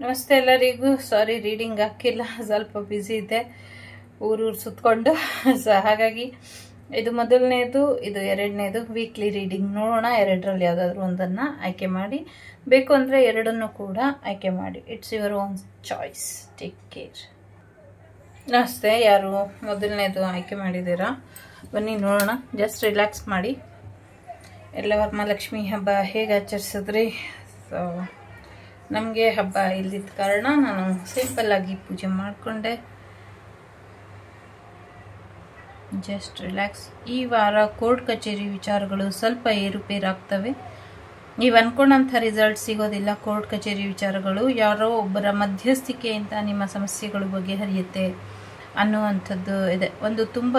ನಮಸ್ತೆ ಎಲ್ಲರಿಗೂ ಸಾರಿ ರೀಡಿಂಗ್ ಹಾಕಿಲ್ಲ ಸ್ವಲ್ಪ ಬ್ಯುಸಿ ಇದ್ದೆ ಊರೂರು ಸುತ್ಕೊಂಡು ಸೊ ಹಾಗಾಗಿ ಇದು ಮೊದಲನೇದು ಇದು ಎರಡನೇದು ವೀಕ್ಲಿ ರೀಡಿಂಗ್ ನೋಡೋಣ ಎರಡರಲ್ಲಿ ಯಾವುದಾದ್ರೂ ಒಂದನ್ನು ಆಯ್ಕೆ ಮಾಡಿ ಬೇಕು ಅಂದರೆ ಎರಡನ್ನು ಕೂಡ ಆಯ್ಕೆ ಮಾಡಿ it's your own choice take care ನಮಸ್ತೆ ಯಾರು ಮೊದಲನೇದು ಆಯ್ಕೆ ಮಾಡಿದ್ದೀರಾ ಬನ್ನಿ ನೋಡೋಣ ಜಸ್ಟ್ ರಿಲ್ಯಾಕ್ಸ್ ಮಾಡಿ ಎಲ್ಲ ವರಮಹಾಲಕ್ಷ್ಮಿ ಹಬ್ಬ ಹೇಗೆ ಆಚರಿಸಿದ್ರಿ ಸೊ ನಮಗೆ ಹಬ್ಬ ಇಲ್ದಿದ್ದ ಕಾರಣ ನಾನು ಸಿಂಪಲ್ ಆಗಿ ಪೂಜೆ ಮಾಡಿಕೊಂಡೆ ಜಸ್ಟ್ ರಿಲ್ಯಾಕ್ಸ್ ಈ ವಾರ ಕೋರ್ಟ್ ಕಚೇರಿ ವಿಚಾರಗಳು ಸ್ವಲ್ಪ ಏರುಪೇರಾಗ್ತವೆ ನೀವು ಅನ್ಕೊಂಡಂಥ ರಿಸಲ್ಟ್ ಸಿಗೋದಿಲ್ಲ ಕೋರ್ಟ್ ಕಚೇರಿ ವಿಚಾರಗಳು ಯಾರೋ ಒಬ್ಬರ ಮಧ್ಯಸ್ಥಿಕೆಯಿಂದ ನಿಮ್ಮ ಸಮಸ್ಯೆಗಳು ಬಗೆಹರಿಯುತ್ತೆ ಅನ್ನುವಂಥದ್ದು ಇದೆ ಒಂದು ತುಂಬ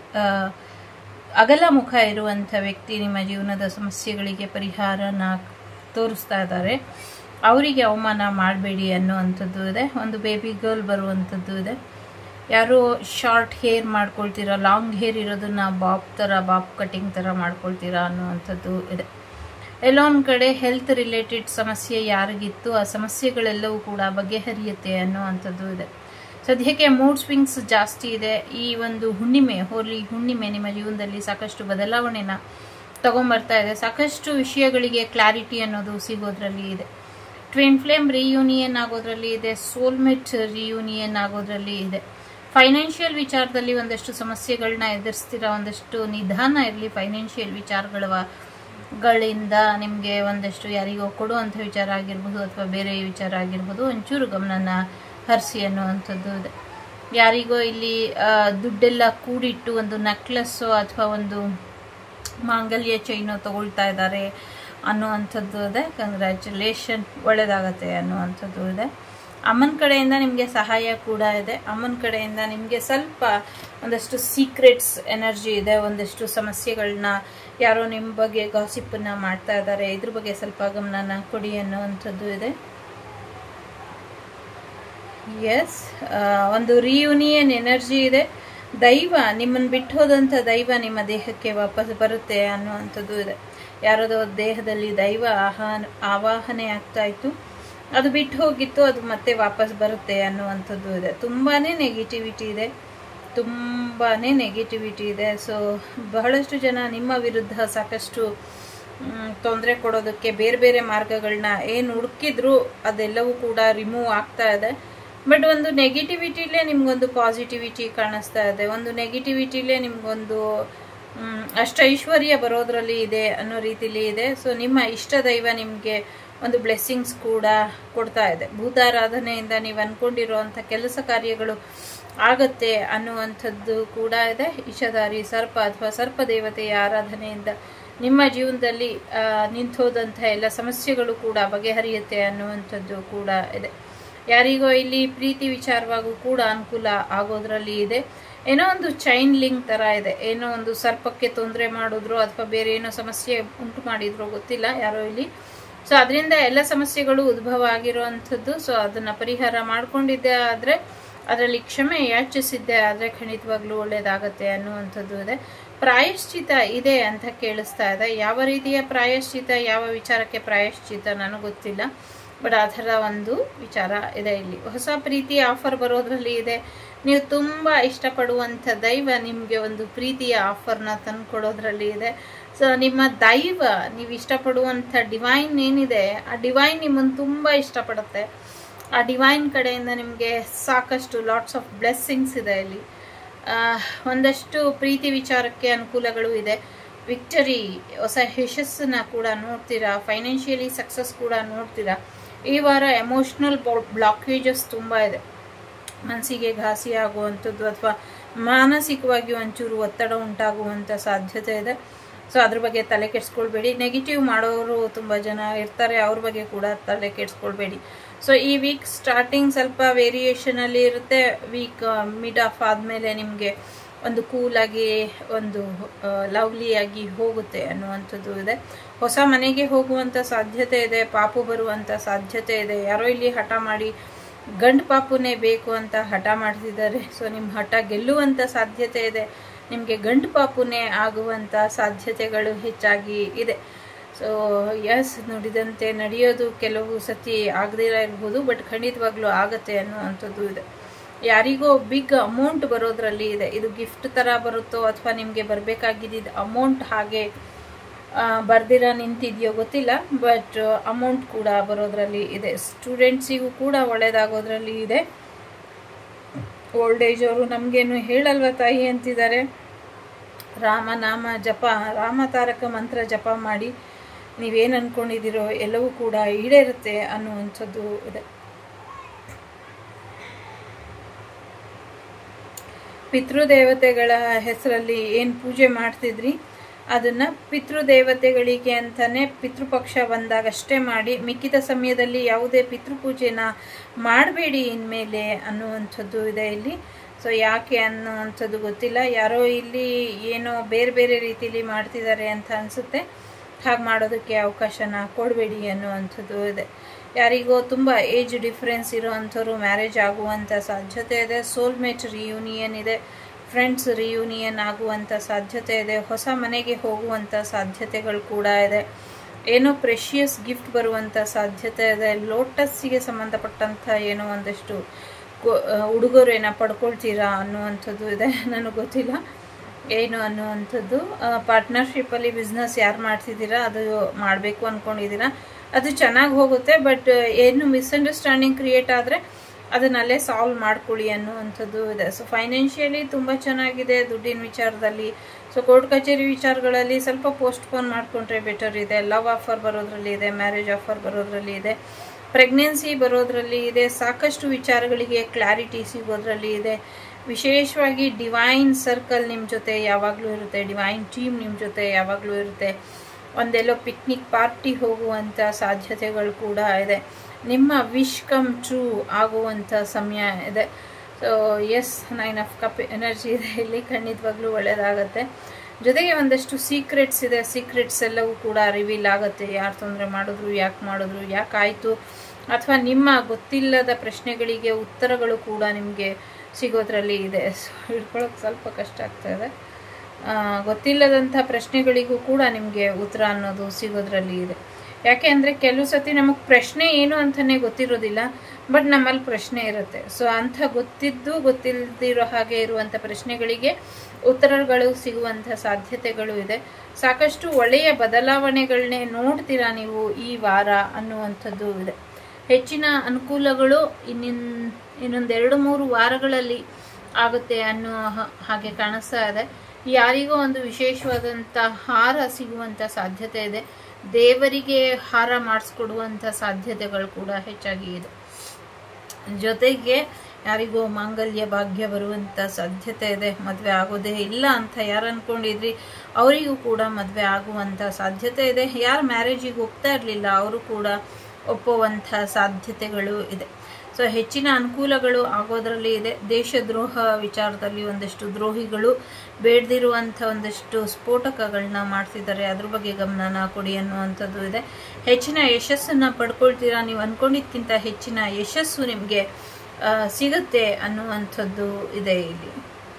ಅಗಲ ಮುಖ ಇರುವಂಥ ವ್ಯಕ್ತಿ ನಿಮ್ಮ ಜೀವನದ ಸಮಸ್ಯೆಗಳಿಗೆ ಪರಿಹಾರನ ತೋರಿಸ್ತಾ ಇದ್ದಾರೆ ಅವರಿಗೆ ಅವಮಾನ ಮಾಡಬೇಡಿ ಅನ್ನುವಂಥದ್ದು ಇದೆ ಒಂದು ಬೇಬಿ ಗರ್ಲ್ ಬರುವಂಥದ್ದು ಇದೆ ಯಾರೋ ಶಾರ್ಟ್ ಹೇರ್ ಮಾಡ್ಕೊಳ್ತೀರಾ ಲಾಂಗ್ ಹೇರ್ ಇರೋದನ್ನ ಬಾಬ್ ಥರ ಬಾಬ್ ಕಟಿಂಗ್ ಥರ ಮಾಡ್ಕೊಳ್ತೀರಾ ಅನ್ನುವಂಥದ್ದು ಇದೆ ಎಲ್ಲೊಂದು ಕಡೆ ಹೆಲ್ತ್ ರಿಲೇಟೆಡ್ ಸಮಸ್ಯೆ ಯಾರಿಗಿತ್ತು ಆ ಸಮಸ್ಯೆಗಳೆಲ್ಲವೂ ಕೂಡ ಬಗೆಹರಿಯುತ್ತೆ ಅನ್ನುವಂಥದ್ದು ಇದೆ ಸದ್ಯಕ್ಕೆ ಮೂಡ್ ಸ್ವಿಂಗ್ಸ್ ಜಾಸ್ತಿ ಇದೆ ಈ ಒಂದು ಹುಣ್ಣಿಮೆ ಹೋಲಿ ಹುಣ್ಣಿಮೆ ನಿಮ್ಮ ಜೀವನದಲ್ಲಿ ಸಾಕಷ್ಟು ಬದಲಾವಣೆನ ತಗೊಂಬರ್ತಾ ಇದೆ ಸಾಕಷ್ಟು ವಿಷಯಗಳಿಗೆ ಕ್ಲಾರಿಟಿ ಅನ್ನೋದು ಸಿಗೋದ್ರಲ್ಲಿ ಇದೆ ಟ್ವಿನ್ ಫ್ಲೇಮ್ ರಿಯೂನಿಯನ್ ಆಗೋದ್ರಲ್ಲಿ ಇದೆ ಸೋಲ್ಮೇಟ್ ರಿಯೂನಿಯನ್ ಆಗೋದ್ರಲ್ಲಿ ಇದೆ ಫೈನಾನ್ಷಿಯಲ್ ವಿಚಾರದಲ್ಲಿ ಒಂದಷ್ಟು ಸಮಸ್ಯೆಗಳನ್ನ ಎದುರಿಸ್ತೀರಾ ಒಂದಷ್ಟು ನಿಧಾನ ಇರಲಿ ಫೈನಾನ್ಷಿಯಲ್ ವಿಚಾರಗಳ ಗಳಿಂದ ನಿಮಗೆ ಒಂದಷ್ಟು ಯಾರಿಗೋ ಕೊಡುವಂಥ ವಿಚಾರ ಆಗಿರ್ಬೋದು ಅಥವಾ ಬೇರೆ ವಿಚಾರ ಆಗಿರ್ಬೋದು ಒಂಚೂರು ಗಮನನ ಹರಿಸಿ ಅನ್ನುವಂಥದ್ದು ಇದೆ ಯಾರಿಗೋ ಇಲ್ಲಿ ದುಡ್ಡೆಲ್ಲ ಕೂಡಿಟ್ಟು ಒಂದು ನೆಕ್ಲೆಸ್ಸು ಅಥವಾ ಒಂದು ಮಾಂಗಲ್ಯ ಚೈನು ತಗೊಳ್ತಾ ಇದ್ದಾರೆ ಅನ್ನುವಂಥದ್ದು ಇದೆ ಕಂಗ್ರ್ಯಾಚುಲೇಷನ್ ಒಳ್ಳೇದಾಗತ್ತೆ ಅನ್ನುವಂಥದ್ದು ಇದೆ ಅಮ್ಮನ ಕಡೆಯಿಂದ ನಿಮಗೆ ಸಹಾಯ ಕೂಡ ಇದೆ ಅಮ್ಮನ ಕಡೆಯಿಂದ ನಿಮಗೆ ಸ್ವಲ್ಪ ಒಂದಷ್ಟು ಸೀಕ್ರೆಟ್ಸ್ ಎನರ್ಜಿ ಇದೆ ಒಂದಷ್ಟು ಸಮಸ್ಯೆಗಳನ್ನ ಯಾರೋ ನಿಮ್ಮ ಬಗ್ಗೆ ಗಾಸಿಪ್ಪನ್ನ ಮಾಡ್ತಾ ಇದ್ದಾರೆ ಇದ್ರ ಬಗ್ಗೆ ಸ್ವಲ್ಪ ಗಮನನ ಕೊಡಿ ಅನ್ನುವಂಥದ್ದು ಇದೆ ಎಸ್ ಒಂದು ರಿಯೂನಿಯನ್ ಎನರ್ಜಿ ಇದೆ ದೈವ ನಿಮ್ಮನ್ನು ಬಿಟ್ಟು ಹೋದಂಥ ದೈವ ನಿಮ್ಮ ದೇಹಕ್ಕೆ ವಾಪಸ್ ಬರುತ್ತೆ ಅನ್ನುವಂಥದ್ದು ಇದೆ ಯಾರದೋ ದೇಹದಲ್ಲಿ ದೈವ ಆಹಾನ ಆವಾಹನೆ ಆಗ್ತಾ ಇತ್ತು ಅದು ಬಿಟ್ಟು ಹೋಗಿತ್ತು ಅದು ಮತ್ತೆ ವಾಪಸ್ ಬರುತ್ತೆ ಅನ್ನುವಂಥದ್ದು ಇದೆ ತುಂಬಾ ನೆಗೆಟಿವಿಟಿ ಇದೆ ತುಂಬಾ ನೆಗೆಟಿವಿಟಿ ಇದೆ ಸೊ ಬಹಳಷ್ಟು ಜನ ನಿಮ್ಮ ವಿರುದ್ಧ ಸಾಕಷ್ಟು ತೊಂದರೆ ಕೊಡೋದಕ್ಕೆ ಬೇರೆ ಬೇರೆ ಮಾರ್ಗಗಳನ್ನ ಏನು ಹುಡುಕಿದ್ರು ಅದೆಲ್ಲವೂ ಕೂಡ ರಿಮೂವ್ ಆಗ್ತಾ ಇದೆ ಬಟ್ ಒಂದು ನೆಗೆಟಿವಿಟಿಲೇ ನಿಮ್ಗೊಂದು ಪಾಸಿಟಿವಿಟಿ ಕಾಣಿಸ್ತಾ ಇದೆ ಒಂದು ನೆಗೆಟಿವಿಟಿಲೇ ನಿಮ್ಗೊಂದು ಅಷ್ಟ ಐಶ್ವರ್ಯ ಬರೋದ್ರಲ್ಲಿ ಇದೆ ಅನ್ನೋ ರೀತಿಲಿ ಇದೆ ಸೊ ನಿಮ್ಮ ಇಷ್ಟ ದೈವ ನಿಮಗೆ ಒಂದು ಬ್ಲೆಸ್ಸಿಂಗ್ಸ್ ಕೂಡ ಕೊಡ್ತಾ ಇದೆ ಭೂತಾರಾಧನೆಯಿಂದ ನೀವು ಅನ್ಕೊಂಡಿರುವಂಥ ಕೆಲಸ ಕಾರ್ಯಗಳು ಆಗತ್ತೆ ಅನ್ನುವಂಥದ್ದು ಕೂಡ ಇದೆ ಇಶಧಾರಿ ಸರ್ಪ ಅಥವಾ ಸರ್ಪ ದೇವತೆಯ ಆರಾಧನೆಯಿಂದ ನಿಮ್ಮ ಜೀವನದಲ್ಲಿ ನಿಂತೋದಂಥ ಎಲ್ಲ ಸಮಸ್ಯೆಗಳು ಕೂಡ ಬಗೆಹರಿಯುತ್ತೆ ಅನ್ನುವಂಥದ್ದು ಕೂಡ ಇದೆ ಯಾರಿಗೋ ಇಲ್ಲಿ ಪ್ರೀತಿ ವಿಚಾರವಾಗೂ ಕೂಡ ಅನುಕೂಲ ಆಗೋದ್ರಲ್ಲಿ ಇದೆ ಏನೋ ಒಂದು ಚೈನ್ ಲಿಂಕ್ ಥರ ಇದೆ ಏನೋ ಒಂದು ಸರ್ಪಕ್ಕೆ ತೊಂದರೆ ಮಾಡಿದ್ರು ಅಥವಾ ಬೇರೆ ಏನೋ ಸಮಸ್ಯೆ ಉಂಟು ಮಾಡಿದ್ರು ಗೊತ್ತಿಲ್ಲ ಯಾರೋ ಇಲ್ಲಿ ಸೊ ಅದರಿಂದ ಎಲ್ಲ ಸಮಸ್ಯೆಗಳು ಉದ್ಭವ ಆಗಿರುವಂಥದ್ದು ಸೊ ಅದನ್ನು ಪರಿಹಾರ ಮಾಡ್ಕೊಂಡಿದ್ದೆ ಆದರೆ ಅದರಲ್ಲಿ ಕ್ಷಮೆ ಯಾಚಿಸಿದ್ದೆ ಆದರೆ ಖಂಡಿತವಾಗ್ಲೂ ಒಳ್ಳೇದಾಗತ್ತೆ ಅನ್ನುವಂಥದ್ದು ಇದೆ ಪ್ರಾಯಶ್ಚಿತ ಇದೆ ಅಂತ ಕೇಳಿಸ್ತಾ ಇದೆ ಯಾವ ರೀತಿಯ ಪ್ರಾಯಶ್ಚಿತ ಯಾವ ವಿಚಾರಕ್ಕೆ ಪ್ರಾಯಶ್ಚಿತ ನನಗೆ ಗೊತ್ತಿಲ್ಲ ಬಟ್ ಆ ಥರ ಒಂದು ವಿಚಾರ ಇದೆ ಇಲ್ಲಿ ಹೊಸ ಪ್ರೀತಿಯ ಆಫರ್ ಬರೋದ್ರಲ್ಲಿ ಇದೆ ನೀವು ತುಂಬ ಇಷ್ಟಪಡುವಂಥ ದೈವ ನಿಮಗೆ ಒಂದು ಪ್ರೀತಿಯ ಆಫರ್ನ ತಂದುಕೊಡೋದ್ರಲ್ಲಿ ಇದೆ ಸೊ ನಿಮ್ಮ ದೈವ ನೀವು ಇಷ್ಟಪಡುವಂಥ ಡಿವೈನ್ ಏನಿದೆ ಆ ಡಿವೈನ್ ನಿಮ್ಮನ್ನು ತುಂಬ ಇಷ್ಟಪಡುತ್ತೆ ಆ ಡಿವೈನ್ ಕಡೆಯಿಂದ ನಿಮಗೆ ಸಾಕಷ್ಟು ಲಾಟ್ಸ್ ಆಫ್ ಬ್ಲೆಸ್ಸಿಂಗ್ಸ್ ಇದೆ ಇಲ್ಲಿ ಒಂದಷ್ಟು ಪ್ರೀತಿ ವಿಚಾರಕ್ಕೆ ಅನುಕೂಲಗಳು ಇದೆ ವಿಕ್ಟರಿ ಹೊಸ ಯಶಸ್ಸನ್ನ ಕೂಡ ನೋಡ್ತೀರಾ ಫೈನಾನ್ಷಿಯಲಿ ಸಕ್ಸಸ್ ಕೂಡ ನೋಡ್ತೀರಾ ಈ ವಾರ ಎಮೋಷ್ನಲ್ ಬ್ಲಾಕೇಜಸ್ ತುಂಬ ಇದೆ ಮನಸ್ಸಿಗೆ ಘಾಸಿ ಆಗುವಂಥದ್ದು ಅಥವಾ ಮಾನಸಿಕವಾಗಿ ಒಂಚೂರು ಒತ್ತಡ ಉಂಟಾಗುವಂಥ ಸಾಧ್ಯತೆ ಇದೆ ಸೊ ಅದ್ರ ಬಗ್ಗೆ ತಲೆ ಕೆಡಿಸ್ಕೊಳ್ಬೇಡಿ ನೆಗೆಟಿವ್ ಮಾಡೋರು ತುಂಬ ಜನ ಇರ್ತಾರೆ ಅವ್ರ ಬಗ್ಗೆ ಕೂಡ ತಲೆ ಕೆಡಿಸ್ಕೊಳ್ಬೇಡಿ ಸೊ ಈ ವೀಕ್ ಸ್ಟಾರ್ಟಿಂಗ್ ಸ್ವಲ್ಪ ವೇರಿಯೇಷನಲ್ಲಿ ಇರುತ್ತೆ ವೀಕ್ ಮಿಡ್ ಆಫ್ ಆದಮೇಲೆ ನಿಮಗೆ ಒಂದು ಕೂಲಾಗಿ ಒಂದು ಲವ್ಲಿಯಾಗಿ ಹೋಗುತ್ತೆ ಅನ್ನುವಂಥದ್ದು ಇದೆ ಹೊಸ ಮನೆಗೆ ಹೋಗುವಂಥ ಸಾಧ್ಯತೆ ಇದೆ ಪಾಪು ಬರುವಂಥ ಸಾಧ್ಯತೆ ಇದೆ ಯಾರೋ ಇಲ್ಲಿ ಹಠ ಮಾಡಿ ಗಂಡು ಪಾಪುನೇ ಬೇಕು ಅಂತ ಹಠ ಮಾಡ್ತಿದ್ದಾರೆ ಸೊ ನಿಮ್ಮ ಹಠ ಗೆಲ್ಲುವಂಥ ಸಾಧ್ಯತೆ ಇದೆ ನಿಮಗೆ ಗಂಡು ಪಾಪುನೇ ಆಗುವಂಥ ಸಾಧ್ಯತೆಗಳು ಹೆಚ್ಚಾಗಿ ಇದೆ ಸೊ ಎಸ್ ನುಡಿದಂತೆ ನಡೆಯೋದು ಕೆಲವು ಸತಿ ಆಗದೇ ಇರ್ಬೋದು ಬಟ್ ಖಂಡಿತವಾಗ್ಲೂ ಆಗತ್ತೆ ಅನ್ನುವಂಥದ್ದು ಇದೆ ಯಾರಿಗೋ ಬಿಗ್ ಅಮೌಂಟ್ ಬರೋದ್ರಲ್ಲಿ ಇದೆ ಇದು ಗಿಫ್ಟ್ ಥರ ಬರುತ್ತೋ ಅಥವಾ ನಿಮಗೆ ಬರಬೇಕಾಗಿದ್ದ ಅಮೌಂಟ್ ಹಾಗೆ ಬರ್ದಿರ ನಿಂತಿದೆಯೋ ಗೊತ್ತಿಲ್ಲ ಬಟ್ ಅಮೌಂಟ್ ಕೂಡ ಬರೋದ್ರಲ್ಲಿ ಇದೆ ಸ್ಟೂಡೆಂಟ್ಸಿಗೂ ಕೂಡ ಒಳ್ಳೇದಾಗೋದ್ರಲ್ಲಿ ಇದೆ ಓಲ್ಡ್ ಏಜ್ ಅವರು ನಮಗೇನು ಹೇಳಲ್ವ ತಾಯಿ ಅಂತಿದ್ದಾರೆ ರಾಮನಾಮ ಜಪ ರಾಮ ತಾರಕ ಮಂತ್ರ ಜಪ ಮಾಡಿ ನೀವೇನು ಅಂದ್ಕೊಂಡಿದ್ದೀರೋ ಎಲ್ಲವೂ ಕೂಡ ಈಡೇರುತ್ತೆ ಅನ್ನುವಂಥದ್ದು ಇದೆ ಪಿತೃದೇವತೆಗಳ ಹೆಸರಲ್ಲಿ ಏನು ಪೂಜೆ ಮಾಡ್ತಿದ್ರಿ ಅದನ್ನು ಪಿತೃದೇವತೆಗಳಿಗೆ ಅಂತಲೇ ಪಿತೃಪಕ್ಷ ಬಂದಾಗಷ್ಟೇ ಮಾಡಿ ಮಿಕ್ಕಿದ ಸಮಯದಲ್ಲಿ ಯಾವುದೇ ಪಿತೃಪೂಜೆನ ಮಾಡಬೇಡಿ ಇನ್ಮೇಲೆ ಅನ್ನುವಂಥದ್ದು ಇದೆ ಇಲ್ಲಿ ಸೊ ಯಾಕೆ ಅನ್ನುವಂಥದ್ದು ಗೊತ್ತಿಲ್ಲ ಯಾರೋ ಇಲ್ಲಿ ಏನೋ ಬೇರೆ ಬೇರೆ ರೀತಿಯಲ್ಲಿ ಮಾಡ್ತಿದ್ದಾರೆ ಅಂತ ಅನಿಸುತ್ತೆ ಹಾಗೆ ಮಾಡೋದಕ್ಕೆ ಅವಕಾಶನ ಕೊಡಬೇಡಿ ಅನ್ನುವಂಥದ್ದು ಇದೆ ಯಾರಿಗೋ ತುಂಬ ಏಜ್ ಡಿಫ್ರೆನ್ಸ್ ಇರೋ ಅಂಥವ್ರು ಮ್ಯಾರೇಜ್ ಆಗುವಂಥ ಸಾಧ್ಯತೆ ಇದೆ ಸೋಲ್ಮೇಟ್ ರಿಯೂನಿಯನ್ ಇದೆ ಫ್ರೆಂಡ್ಸ್ ರಿಯೂನಿಯನ್ ಆಗುವಂಥ ಸಾಧ್ಯತೆ ಇದೆ ಹೊಸ ಮನೆಗೆ ಹೋಗುವಂಥ ಸಾಧ್ಯತೆಗಳು ಕೂಡ ಇದೆ ಏನೋ ಪ್ರೆಷಿಯಸ್ ಗಿಫ್ಟ್ ಬರುವಂಥ ಸಾಧ್ಯತೆ ಇದೆ ಲೋಟಸ್ಸಿಗೆ ಸಂಬಂಧಪಟ್ಟಂಥ ಏನೋ ಒಂದಷ್ಟು ಉಡುಗೊರೆನ ಪಡ್ಕೊಳ್ತೀರಾ ಅನ್ನುವಂಥದ್ದು ಇದೆ ನನಗೆ ಗೊತ್ತಿಲ್ಲ ಏನು ಅನ್ನುವಂಥದ್ದು ಪಾರ್ಟ್ನರ್ಶಿಪ್ಪಲ್ಲಿ ಬಿಸ್ನೆಸ್ ಯಾರು ಮಾಡ್ತಿದ್ದೀರಾ ಅದು ಮಾಡಬೇಕು ಅಂದ್ಕೊಂಡಿದ್ದೀರಾ ಅದು ಚೆನ್ನಾಗಿ ಹೋಗುತ್ತೆ ಬಟ್ ಏನು ಮಿಸ್ಅಂಡರ್ಸ್ಟ್ಯಾಂಡಿಂಗ್ ಕ್ರಿಯೇಟ್ ಆದರೆ ಅದನ್ನಲ್ಲೇ ಸಾಲ್ವ್ ಮಾಡ್ಕೊಳ್ಳಿ ಅನ್ನುವಂಥದ್ದು ಇದೆ ಸೊ ಫೈನಾನ್ಷಿಯಲಿ ತುಂಬ ಚೆನ್ನಾಗಿದೆ ದುಡ್ಡಿನ ವಿಚಾರದಲ್ಲಿ ಸೊ ಕೋರ್ಟ್ ಕಚೇರಿ ವಿಚಾರಗಳಲ್ಲಿ ಸ್ವಲ್ಪ ಪೋಸ್ಟ್ಪೋನ್ ಮಾಡಿಕೊಂಡ್ರೆ ಬೆಟರ್ ಇದೆ ಲವ್ ಆಫರ್ ಬರೋದ್ರಲ್ಲಿ ಇದೆ ಮ್ಯಾರೇಜ್ ಆಫರ್ ಬರೋದ್ರಲ್ಲಿ ಇದೆ ಪ್ರೆಗ್ನೆನ್ಸಿ ಬರೋದ್ರಲ್ಲಿ ಇದೆ ಸಾಕಷ್ಟು ವಿಚಾರಗಳಿಗೆ ಕ್ಲಾರಿಟಿ ಸಿಗೋದ್ರಲ್ಲಿ ಇದೆ ವಿಶೇಷವಾಗಿ ಡಿವೈನ್ ಸರ್ಕಲ್ ನಿಮ್ಮ ಜೊತೆ ಯಾವಾಗಲೂ ಇರುತ್ತೆ ಡಿವೈನ್ ಟೀಮ್ ನಿಮ್ಮ ಜೊತೆ ಯಾವಾಗಲೂ ಇರುತ್ತೆ ಒಂದೆಲ್ಲೋ ಪಿಕ್ನಿಕ್ ಪಾರ್ಟಿ ಹೋಗುವಂಥ ಸಾಧ್ಯತೆಗಳು ಕೂಡ ಇದೆ ನಿಮ್ಮ ವಿಶ್ ಕಮ್ ಟ್ರೂ ಆಗುವಂಥ ಸಮಯ ಇದೆ so yes nine of cup energy ಇದೆ ಇಲ್ಲಿ ಖಂಡಿತವಾಗ್ಲೂ ಒಳ್ಳೆಯದಾಗತ್ತೆ ಜೊತೆಗೆ ಒಂದಷ್ಟು ಸೀಕ್ರೆಟ್ಸ್ ಇದೆ ಸೀಕ್ರೆಟ್ಸ್ ಎಲ್ಲವೂ ಕೂಡ ರಿವೀಲ್ ಆಗುತ್ತೆ ಯಾರು ತೊಂದರೆ ಮಾಡಿದ್ರು ಯಾಕೆ ಮಾಡಿದ್ರು ಯಾಕಾಯಿತು ಅಥವಾ ನಿಮ್ಮ ಗೊತ್ತಿಲ್ಲದ ಪ್ರಶ್ನೆಗಳಿಗೆ ಉತ್ತರಗಳು ಕೂಡ ನಿಮಗೆ ಸಿಗೋದ್ರಲ್ಲಿ ಇದೆ ಸೊ ಹಿಡ್ಕೊಳ್ಳೋಕೆ ಸ್ವಲ್ಪ ಕಷ್ಟ ಆಗ್ತಾ ಇದೆ ಗೊತ್ತಿಲ್ಲದಂಥ ಪ್ರಶ್ನೆಗಳಿಗೂ ಕೂಡ ನಿಮಗೆ ಉತ್ತರ ಅನ್ನೋದು ಸಿಗೋದ್ರಲ್ಲಿ ಇದೆ ಯಾಕೆ ಅಂದರೆ ಕೆಲವು ಸತಿ ನಮಗೆ ಪ್ರಶ್ನೆ ಏನು ಅಂತಲೇ ಗೊತ್ತಿರೋದಿಲ್ಲ ಬಟ್ ನಮ್ಮಲ್ಲಿ ಪ್ರಶ್ನೆ ಇರುತ್ತೆ ಸೊ ಅಂಥ ಗೊತ್ತಿದ್ದು ಗೊತ್ತಿಲ್ಲದಿರೋ ಹಾಗೆ ಇರುವಂಥ ಪ್ರಶ್ನೆಗಳಿಗೆ ಉತ್ತರಗಳು ಸಿಗುವಂಥ ಸಾಧ್ಯತೆಗಳು ಇದೆ ಸಾಕಷ್ಟು ಒಳ್ಳೆಯ ಬದಲಾವಣೆಗಳನ್ನೇ ನೋಡ್ತೀರಾ ನೀವು ಈ ವಾರ ಅನ್ನುವಂಥದ್ದು ಇದೆ ಹೆಚ್ಚಿನ ಅನುಕೂಲಗಳು ಇನ್ನಿನ್ ಇನ್ನೊಂದೆರಡು ಮೂರು ವಾರಗಳಲ್ಲಿ ಆಗುತ್ತೆ ಅನ್ನೋ ಹಾಗೆ ಕಾಣಿಸ್ತಾ ಇದೆ ಯಾರಿಗೋ ಒಂದು ವಿಶೇಷವಾದಂಥ ಹಾರ ಸಿಗುವಂಥ ಸಾಧ್ಯತೆ ಇದೆ ದೇವರಿಗೆ ಹಾರ ಮಾಡಿಸ್ಕೊಡುವಂಥ ಸಾಧ್ಯತೆಗಳು ಕೂಡ ಹೆಚ್ಚಾಗಿ ಇದೆ ಜೊತೆಗೆ ಯಾರಿಗೋ ಮಾಂಗಲ್ಯ ಭಾಗ್ಯ ಬರುವಂಥ ಸಾಧ್ಯತೆ ಇದೆ ಮದುವೆ ಆಗೋದೇ ಇಲ್ಲ ಅಂತ ಯಾರು ಅನ್ಕೊಂಡಿದ್ರಿ ಅವರಿಗೂ ಕೂಡ ಮದುವೆ ಆಗುವಂಥ ಸಾಧ್ಯತೆ ಇದೆ ಯಾರು ಮ್ಯಾರೇಜಿಗೆ ಹೋಗ್ತಾ ಇರಲಿಲ್ಲ ಅವರು ಕೂಡ ಒಪ್ಪುವಂಥ ಸಾಧ್ಯತೆಗಳು ಇದೆ ಸೊ ಹೆಚ್ಚಿನ ಅನುಕೂಲಗಳು ಆಗೋದ್ರಲ್ಲಿ ಇದೆ ದೇಶದ್ರೋಹ ವಿಚಾರದಲ್ಲಿ ಒಂದಷ್ಟು ದ್ರೋಹಿಗಳು ಬೇಡದಿರುವಂಥ ಒಂದಷ್ಟು ಸ್ಫೋಟಕಗಳನ್ನ ಮಾಡ್ತಿದ್ದಾರೆ ಅದ್ರ ಬಗ್ಗೆ ಗಮನನ ಕೊಡಿ ಅನ್ನುವಂಥದ್ದು ಇದೆ ಹೆಚ್ಚಿನ ಯಶಸ್ಸನ್ನು ಪಡ್ಕೊಳ್ತೀರಾ ನೀವು ಅಂದ್ಕೊಂಡಿದ್ದಕ್ಕಿಂತ ಹೆಚ್ಚಿನ ಯಶಸ್ಸು ನಿಮಗೆ ಸಿಗುತ್ತೆ ಅನ್ನುವಂಥದ್ದು ಇದೆ ಇಲ್ಲಿ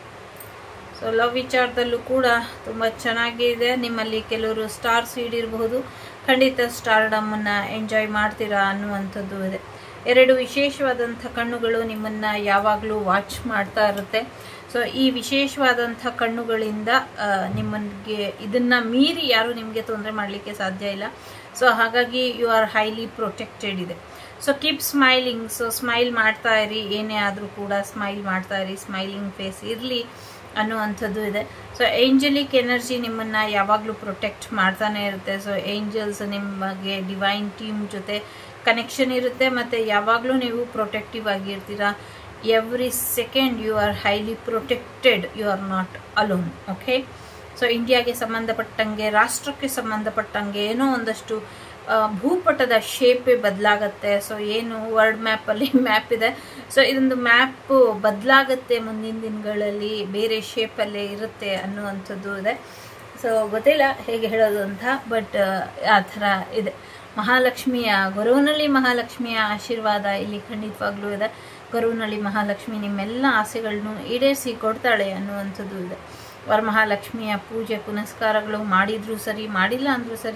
ಸೊ ಲವ್ ವಿಚಾರದಲ್ಲೂ ಕೂಡ ತುಂಬ ಚೆನ್ನಾಗಿದೆ ನಿಮ್ಮಲ್ಲಿ ಕೆಲವರು ಸ್ಟಾರ್ ಸೀಡ್ ಇರಬಹುದು ಖಂಡಿತ ಸ್ಟಾರ್ಡಮನ್ನು ಎಂಜಾಯ್ ಮಾಡ್ತೀರಾ ಅನ್ನುವಂಥದ್ದು ಇದೆ ಎರಡು ವಿಶೇಷವಾದಂಥ ಕಣ್ಣುಗಳು ನಿಮ್ಮನ್ನು ಯಾವಾಗಲೂ ವಾಚ್ ಮಾಡ್ತಾ ಇರುತ್ತೆ ಸೊ ಈ ವಿಶೇಷವಾದಂಥ ಕಣ್ಣುಗಳಿಂದ ನಿಮಗೆ ಇದನ್ನು ಮೀರಿ ಯಾರು ನಿಮಗೆ ತೊಂದರೆ ಮಾಡಲಿಕ್ಕೆ ಸಾಧ್ಯ ಇಲ್ಲ ಸೊ ಹಾಗಾಗಿ ಯು ಆರ್ ಹೈಲಿ ಪ್ರೊಟೆಕ್ಟೆಡ್ ಇದೆ so keep smiling so smile ಮಾಡ್ತಾ ಇರಿ ಏನೇ ಆದರೂ ಕೂಡ ಸ್ಮೈಲ್ ಮಾಡ್ತಾ ಇರಿ ಸ್ಮೈಲಿಂಗ್ ಫೇಸ್ ಇರಲಿ ಅನ್ನುವಂಥದ್ದು ಇದೆ ಸೊ ಏಂಜಲಿಕ್ ಎನರ್ಜಿ ನಿಮ್ಮನ್ನು ಯಾವಾಗಲೂ ಪ್ರೊಟೆಕ್ಟ್ ಮಾಡ್ತಾನೆ ಇರುತ್ತೆ ಸೊ ಏಂಜಲ್ಸ್ ನಿಮಗೆ ಡಿವೈನ್ ಟೀಮ್ ಜೊತೆ ಕನೆಕ್ಷನ್ ಇರುತ್ತೆ ಮತ್ತು ಯಾವಾಗಲೂ ನೀವು ಪ್ರೊಟೆಕ್ಟಿವ್ ಆಗಿರ್ತೀರಾ every second you are highly protected you are not alone okay so ಇಂಡಿಯಾಗೆ ಸಂಬಂಧಪಟ್ಟಂಗೆ ರಾಷ್ಟ್ರಕ್ಕೆ ಸಂಬಂಧಪಟ್ಟಂಗೆ ಏನೋ ಒಂದಷ್ಟು ಭೂಪಟದ ಶೇಪೇ ಬದಲಾಗತ್ತೆ ಸೊ ಏನು ವರ್ಲ್ಡ್ ಮ್ಯಾಪಲ್ಲಿ ಮ್ಯಾಪ್ ಇದೆ ಸೊ ಇದೊಂದು ಮ್ಯಾಪ್ ಬದಲಾಗತ್ತೆ ಮುಂದಿನ ದಿನಗಳಲ್ಲಿ ಬೇರೆ ಶೇಪಲ್ಲೇ ಇರುತ್ತೆ ಅನ್ನುವಂಥದ್ದು ಇದೆ ಸೊ ಗೊತ್ತಿಲ್ಲ ಹೇಗೆ ಹೇಳೋದು ಅಂತ ಬಟ್ ಆ ಥರ ಇದೆ ಮಹಾಲಕ್ಷ್ಮಿಯ ಗೊರವನಹಳ್ಳಿ ಮಹಾಲಕ್ಷ್ಮಿಯ ಆಶೀರ್ವಾದ ಇಲ್ಲಿ ಖಂಡಿತವಾಗ್ಲೂ ಇದೆ ಗೊರವನಹಳ್ಳಿ ಮಹಾಲಕ್ಷ್ಮಿ ನಿಮ್ಮೆಲ್ಲ ಆಸೆಗಳನ್ನು ಈಡೇರಿಸಿ ಕೊಡ್ತಾಳೆ ಅನ್ನುವಂಥದ್ದು ಇದೆ ವರಮಹಾಲಕ್ಷ್ಮಿಯ ಪೂಜೆ ಪುನಸ್ಕಾರಗಳು ಮಾಡಿದರೂ ಸರಿ ಮಾಡಿಲ್ಲ ಅಂದರೂ ಸರಿ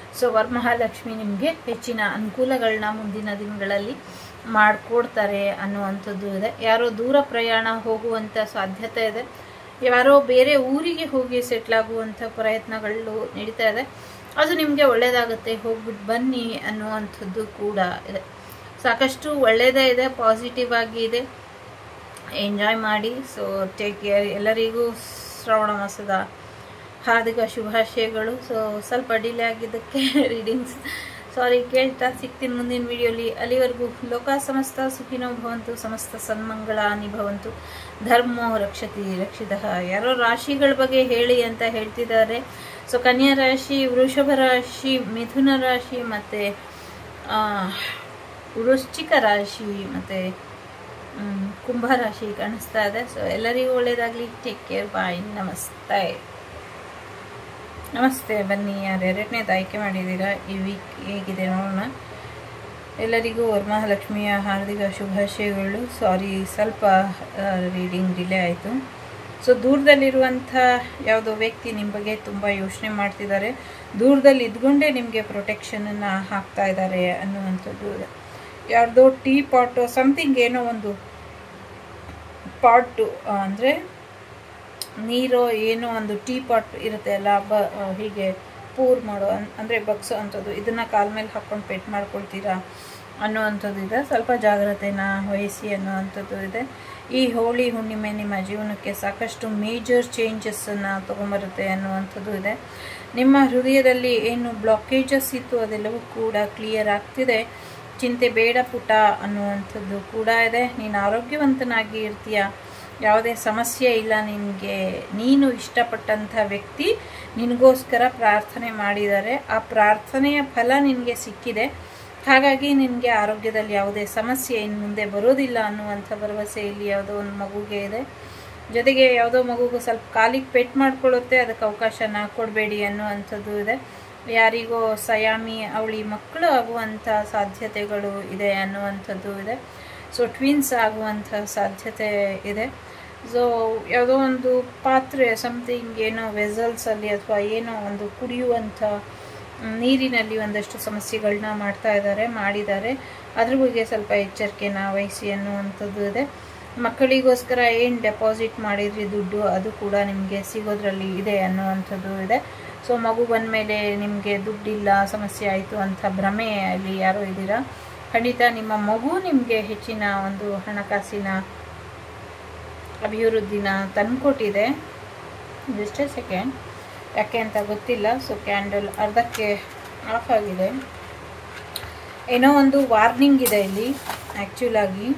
ಸೊ ವರಮಹಾಲಕ್ಷ್ಮಿ ನಿಮಗೆ ಹೆಚ್ಚಿನ ಅನುಕೂಲಗಳನ್ನ ಮುಂದಿನ ದಿನಗಳಲ್ಲಿ ಮಾಡಿಕೊಡ್ತಾರೆ ಅನ್ನುವಂಥದ್ದು ಇದೆ ಯಾರೋ ದೂರ ಪ್ರಯಾಣ ಹೋಗುವಂಥ ಸಾಧ್ಯತೆ ಇದೆ ಯಾರೋ ಬೇರೆ ಊರಿಗೆ ಹೋಗಿ ಸೆಟ್ಲ್ ಆಗುವಂಥ ಪ್ರಯತ್ನಗಳು ನಡೀತಾ ಇದೆ ಅದು ನಿಮಗೆ ಒಳ್ಳೆಯದಾಗುತ್ತೆ ಹೋಗ್ಬಿಟ್ಟು ಬನ್ನಿ ಅನ್ನುವಂಥದ್ದು ಕೂಡ ಇದೆ ಸಾಕಷ್ಟು ಒಳ್ಳೆಯದೇ ಇದೆ ಪಾಸಿಟಿವ್ ಆಗಿ ಇದೆ ಎಂಜಾಯ್ ಮಾಡಿ ಸೊ ಟೇಕ್ ಕೇರ್ ಎಲ್ಲರಿಗೂ ಶ್ರಾವಣ ಮಾಸದ ಹಾರ್ದಿಕ ಶುಭಾಶಯಗಳು ಸೊ ಸ್ವಲ್ಪ ಡಿಲೇ ಆಗಿದ್ದಕ್ಕೆ ರೀಡಿಂಗ್ಸ್ ಸಾರಿ ಕೇಳ್ತಾ ಸಿಗ್ತೀನಿ ಮುಂದಿನ ವಿಡಿಯೋಲಿ ಅಲ್ಲಿವರೆಗೂ ಲೋಕ ಸಮಸ್ತ ಸುಖಿನೋ ಭವಂತು ಸಮಸ್ತ ಸನ್ಮಂಗಳಾನಿ ಭವಂತು ಧರ್ಮೋ ರಕ್ಷತಿ ರಕ್ಷಿತ ಯಾರೋ ರಾಶಿಗಳ ಬಗ್ಗೆ ಹೇಳಿ ಅಂತ ಹೇಳ್ತಿದ್ದಾರೆ ಸೊ ಕನ್ಯಾ ರಾಶಿ ವೃಷಭ ರಾಶಿ ಮಿಥುನ ರಾಶಿ ಮತ್ತು ವೃಶ್ಚಿಕ ರಾಶಿ ಮತ್ತು ಕುಂಭ ರಾಶಿ ಕಾಣಿಸ್ತಾ ಇದೆ ಸೊ ಎಲ್ಲರಿಗೂ ಒಳ್ಳೆಯದಾಗಲಿ ಟೇಕ್ ಕೇರ್ ಬಾಯ್ ನಮಸ್ತೆ ನಮಸ್ತೆ ಬನ್ನಿ ಯಾರು ಎರಡನೇದು ಆಯ್ಕೆ ಮಾಡಿದ್ದೀರಾ ಈ ವೀಕ್ ಹೇಗಿದೆ ನೋಡೋಣ ಎಲ್ಲರಿಗೂ ವರಮಹಾಲಕ್ಷ್ಮಿಯ ಹಾರ್ದಿಕ ಶುಭಾಶಯಗಳು ಸಾರಿ ಸ್ವಲ್ಪ ರೀಡಿಂಗ್ ಡಿಲೇ ಆಯಿತು ಸೊ ದೂರದಲ್ಲಿರುವಂಥ ಯಾವುದೋ ವ್ಯಕ್ತಿ ನಿಮ್ಮ ಬಗ್ಗೆ ತುಂಬ ಯೋಚನೆ ಮಾಡ್ತಿದ್ದಾರೆ ದೂರದಲ್ಲಿ ಇದ್ಕೊಂಡೇ ನಿಮಗೆ ಪ್ರೊಟೆಕ್ಷನನ್ನು ಹಾಕ್ತಾ ಇದ್ದಾರೆ ಅನ್ನುವಂಥದ್ದು ಯಾರ್ದೋ ಟೀ ಪಾಟು ಸಮಥಿಂಗ್ ಏನೋ ಒಂದು ಪಾಟು ಅಂದರೆ ನೀರು ಏನೋ ಒಂದು ಟೀ ಪಾಟ್ ಇರುತ್ತೆ ಅಲ್ಲ ಬ ಹೀಗೆ ಪೂರ್ ಮಾಡೋ ಅಂದರೆ ಬಗ್ಸೋ ಅಂಥದ್ದು ಇದನ್ನು ಕಾಲ ಮೇಲೆ ಹಾಕ್ಕೊಂಡು ಪೆಟ್ ಮಾಡ್ಕೊಳ್ತೀರಾ ಅನ್ನುವಂಥದ್ದು ಇದೆ ಸ್ವಲ್ಪ ಜಾಗ್ರತೆನ ವಹಿಸಿ ಅನ್ನುವಂಥದ್ದು ಇದೆ ಈ ಹೋಳಿ ಹುಣ್ಣಿಮೆ ನಿಮ್ಮ ಜೀವನಕ್ಕೆ ಸಾಕಷ್ಟು ಮೇಜರ್ ಚೇಂಜಸ್ಸನ್ನು ತೊಗೊಂಬರುತ್ತೆ ಅನ್ನುವಂಥದ್ದು ಇದೆ ನಿಮ್ಮ ಹೃದಯದಲ್ಲಿ ಏನು ಬ್ಲಾಕೇಜಸ್ ಇತ್ತು ಅದೆಲ್ಲವೂ ಕೂಡ ಕ್ಲಿಯರ್ ಆಗ್ತಿದೆ ಚಿಂತೆ ಬೇಡ ಪುಟ ಅನ್ನುವಂಥದ್ದು ಕೂಡ ಇದೆ ನೀನು ಆರೋಗ್ಯವಂತನಾಗಿ ಇರ್ತೀಯ ಯಾವುದೇ ಸಮಸ್ಯೆ ಇಲ್ಲ ನಿನಗೆ ನೀನು ಇಷ್ಟಪಟ್ಟಂಥ ವ್ಯಕ್ತಿ ನಿನಗೋಸ್ಕರ ಪ್ರಾರ್ಥನೆ ಮಾಡಿದ್ದಾರೆ ಆ ಪ್ರಾರ್ಥನೆಯ ಫಲ ನಿನಗೆ ಸಿಕ್ಕಿದೆ ಹಾಗಾಗಿ ನಿನಗೆ ಆರೋಗ್ಯದಲ್ಲಿ ಯಾವುದೇ ಸಮಸ್ಯೆ ಇನ್ನು ಮುಂದೆ ಬರೋದಿಲ್ಲ ಅನ್ನುವಂಥ ಭರವಸೆ ಇಲ್ಲಿ ಯಾವುದೋ ಒಂದು ಮಗುಗೆ ಇದೆ ಜೊತೆಗೆ ಯಾವುದೋ ಮಗುಗೂ ಸ್ವಲ್ಪ ಕಾಲಿಗೆ ಪೆಟ್ ಮಾಡ್ಕೊಳ್ಳುತ್ತೆ ಅದಕ್ಕೆ ಅವಕಾಶನ ಕೊಡಬೇಡಿ ಅನ್ನುವಂಥದ್ದು ಇದೆ ಯಾರಿಗೋ ಸಯಾಮಿ ಅವಳಿ ಮಕ್ಕಳು ಆಗುವಂಥ ಸಾಧ್ಯತೆಗಳು ಇದೆ ಅನ್ನುವಂಥದ್ದು ಇದೆ ಸೊ ಟ್ವಿನ್ಸ್ ಆಗುವಂಥ ಸಾಧ್ಯತೆ ಇದೆ ಸೊ ಯಾವುದೋ ಒಂದು ಪಾತ್ರೆ ಸಮಥಿಂಗ್ ಏನೋ ವೆಸಲ್ಸಲ್ಲಿ ಅಥವಾ ಏನೋ ಒಂದು ಕುಡಿಯುವಂಥ ನೀರಿನಲ್ಲಿ ಒಂದಷ್ಟು ಸಮಸ್ಯೆಗಳನ್ನ ಮಾಡ್ತಾ ಇದ್ದಾರೆ ಮಾಡಿದ್ದಾರೆ ಅದ್ರ ಬಗ್ಗೆ ಸ್ವಲ್ಪ ಎಚ್ಚರಿಕೆನ ವಹಿಸಿ ಅನ್ನುವಂಥದ್ದು ಇದೆ ಮಕ್ಕಳಿಗೋಸ್ಕರ ಏನು ಡೆಪಾಸಿಟ್ ಮಾಡಿದ್ರಿ ದುಡ್ಡು ಅದು ಕೂಡ ನಿಮಗೆ ಸಿಗೋದ್ರಲ್ಲಿ ಇದೆ ಅನ್ನುವಂಥದ್ದು ಇದೆ ಸೊ ಮಗು ಬಂದಮೇಲೆ ನಿಮಗೆ ದುಡ್ಡಿಲ್ಲ ಸಮಸ್ಯೆ ಆಯಿತು ಅಂತ ಭ್ರಮೆಯಲ್ಲಿ ಯಾರೋ ಇದ್ದೀರಾ ಖಂಡಿತ ನಿಮ್ಮ ಮಗು ನಿಮಗೆ ಹೆಚ್ಚಿನ ಒಂದು ಹಣಕಾಸಿನ ಅಭಿವೃದ್ಧಿನ ತಂದುಕೊಟ್ಟಿದೆ ಜಸ್ಟ್ ಸೆಕೆಂಡ್ ಯಾಕೆ ಅಂತ ಗೊತ್ತಿಲ್ಲ ಸೊ ಕ್ಯಾಂಡಲ್ ಅರ್ಧಕ್ಕೆ ಆಫ್ ಆಗಿದೆ ಏನೋ ಒಂದು ವಾರ್ನಿಂಗ್ ಇದೆ ಇಲ್ಲಿ ಆ್ಯಕ್ಚುಲಾಗಿ